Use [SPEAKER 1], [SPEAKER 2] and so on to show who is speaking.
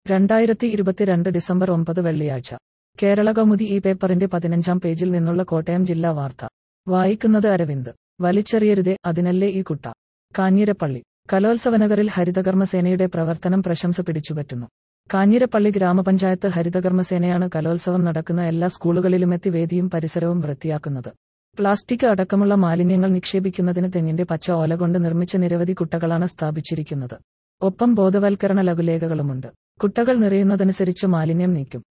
[SPEAKER 1] രണ്ടായിരത്തി ഇരുപത്തിരണ്ട് ഡിസംബർ ഒമ്പത് വെള്ളിയാഴ്ച കേരള കൗമുദി ഈ പേപ്പറിന്റെ പതിനഞ്ചാം പേജിൽ നിന്നുള്ള കോട്ടയം ജില്ലാ വാർത്ത വായിക്കുന്നത് അരവിന്ദ് വലിച്ചെറിയരുതേ അതിനല്ലേ ഈ കുട്ട കാഞ്ഞിരപ്പള്ളി കലോത്സവനഗറിൽ ഹരിതകർമ്മസേനയുടെ പ്രവർത്തനം പ്രശംസ പിടിച്ചുപറ്റുന്നു കാഞ്ഞിരപ്പള്ളി ഗ്രാമപഞ്ചായത്ത് ഹരിതകർമ്മസേനയാണ് കലോത്സവം നടക്കുന്ന എല്ലാ സ്കൂളുകളിലുമെത്തി വേദിയും പരിസരവും വൃത്തിയാക്കുന്നത് പ്ലാസ്റ്റിക് അടക്കമുള്ള മാലിന്യങ്ങൾ നിക്ഷേപിക്കുന്നതിന് തെങ്ങിന്റെ പച്ച ഓല കൊണ്ട് നിർമ്മിച്ച നിരവധി കുട്ടകളാണ് സ്ഥാപിച്ചിരിക്കുന്നത് ഒപ്പം ബോധവൽക്കരണ ലഘുലേഖകളുമുണ്ട് കുട്ടകൾ നിറയുന്നതനുസരിച്ച് മാലിന്യം നീക്കും